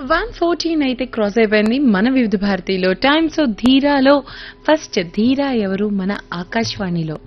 one fourteen అయితే cross అయిపోయింది మన వివిధ భారతిలో టైమ్స్ ధీరాలో ఫస్ట్ ధీరా ఎవరు మన ఆకాశవాణిలో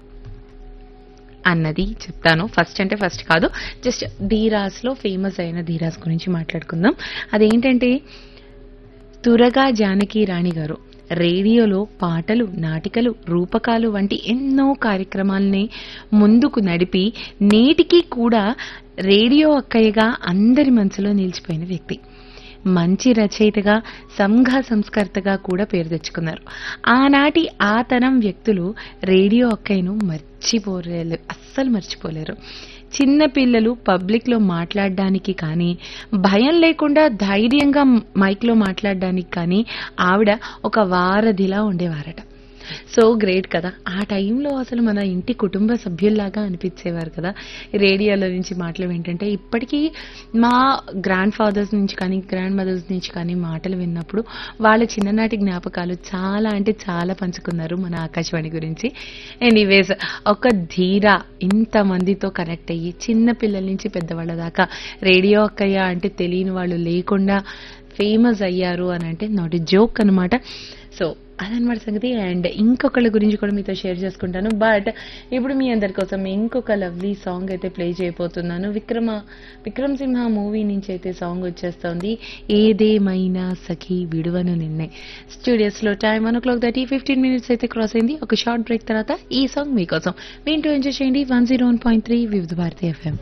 అన్నది చెప్తాను ఫస్ట్ అంటే ఫస్ట్ కాదు జస్ట్ ధీరాస్ లో ఫేమస్ అయిన ధీరాస్ గురించి మాట్లాడుకుందాం అదేంటంటే తురగా జానకి రాణి గారు రేడియోలో పాటలు నాటికలు రూపకాలు వంటి ఎన్నో కార్యక్రమాల్ని ముందుకు నడిపి నేటికి కూడా రేడియో అక్కయ్యగా అందరి మనసులో నిలిచిపోయిన వ్యక్తి మంచి రచయితగా సంఘ సంస్కర్తగా కూడా పేరు తెచ్చుకున్నారు ఆనాటి ఆ తరం వ్యక్తులు రేడియో అక్కయ్యను మర్చిపోలేరు అస్సలు మర్చిపోలేరు చిన్న పిల్లలు పబ్లిక్ లో మాట్లాడడానికి కానీ భయం లేకుండా ధైర్యంగా మైక్ లో మాట్లాడడానికి కానీ ఆవిడ ఒక వారధిలా ఉండేవారట సో గ్రేట్ కదా ఆ టైంలో అసలు మన ఇంటి కుటుంబ సభ్యుల్లాగా అనిపించేవారు కదా రేడియోలో నుంచి మాటలు ఏంటంటే ఇప్పటికీ మా గ్రాండ్ ఫాదర్స్ నుంచి కానీ గ్రాండ్ మదర్స్ నుంచి కానీ మాటలు విన్నప్పుడు వాళ్ళ చిన్ననాటి జ్ఞాపకాలు చాలా అంటే చాలా పంచుకున్నారు మన ఆకాశవాణి గురించి ఎనీవేస్ ఒక ధీర ఇంతమందితో కనెక్ట్ అయ్యి చిన్న పిల్లల నుంచి పెద్దవాళ్ళ దాకా రేడియో అక్కయ్య అంటే తెలియని వాళ్ళు లేకుండా ఫేమస్ అయ్యారు అని అంటే నాట్ జోక్ అనమాట సో అదనమాట సంగతి అండ్ ఇంకొకళ్ళ గురించి కూడా మీతో షేర్ చేసుకుంటాను బట్ ఇప్పుడు మీ అందరి కోసం ఇంకొక లవ్లీ సాంగ్ అయితే ప్లే చేయబోతున్నాను విక్రమ విక్రమ్ సింహ మూవీ నుంచి అయితే సాంగ్ వచ్చేస్తోంది ఏదేమైనా సఖీ విడువను నిన్నే స్టూడియోస్ లో time one o'clock thirty fifteen minutes అయితే క్రాస్ అయింది ఒక షార్ట్ బ్రేక్ తర్వాత ఈ సాంగ్ మీకోసం వింటూ ఎంజాయ్ చేయండి one zero one point three Vividh Bharati FM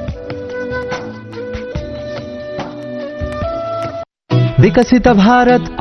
వికసిత భారత్